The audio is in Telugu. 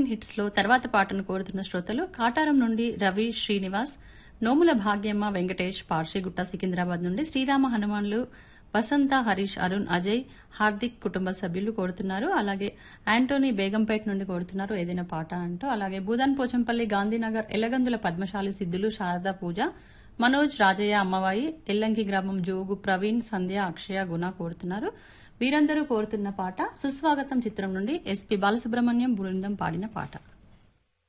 ఇన్ హిట్స్ లో తర్వాత పాటను కోరుతున్న శ్రోతలు కాటారం నుండి రవి శ్రీనివాస్ నోముల భాగ్యమ్మ వెంకటేష్ పార్షిగుట్ట సికింద్రాబాద్ నుండి శ్రీరామ హనుమాన్లు వసంత హరీష్ అరుణ్ అజయ్ హార్దిక్ కుటుంబ సభ్యులు కోరుతున్నారు అలాగే యాంటోనీ బేగంపేట నుండి కోరుతున్నారు ఏదైనా పాట అంటూ అలాగే భూదాన్ పోచంపల్లి గాంధీనగర్ ఎలగందుల పద్మశాలి సిద్ధులు శారదా పూజ మనోజ్ రాజయ్య అమ్మవాయి ఎల్లంకి గ్రామం జోగు ప్రవీణ్ సంధ్య అక్షయ గుణ కోరుతున్నారు వీరందరూ కోరుతున్న పాట సుస్వాగతం చిత్రం నుండి ఎస్పి బాలసుబ్రహ్మణ్యం బృందం పాడిన పాట